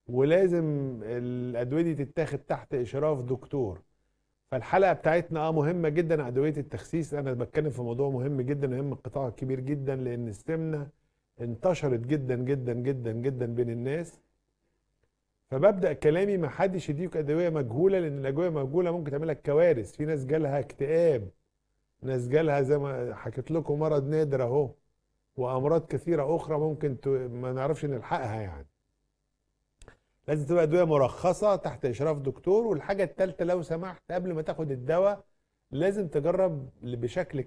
ولازم الادويه دي تتاخد تحت اشراف دكتور فالحلقه بتاعتنا اه مهمه جدا ادويه التخسيس انا بتكلم في موضوع مهم جدا مهم قطاع كبير جدا لان السمنه انتشرت جدا جدا جدا جدا بين الناس فببدا كلامي ما حدش يديك ادويه مجهوله لان الادويه مجهوله ممكن تعمل لك كوارث في ناس جالها اكتئاب ناس جالها زي ما حكيت لكم مرض نادر اهو وامراض كثيره اخرى ممكن ت... ما نعرفش نلحقها يعني لازم تبقى ادويه مرخصه تحت اشراف دكتور والحاجه الثالثه لو سمحت قبل ما تاخد الدواء لازم تجرب بشكل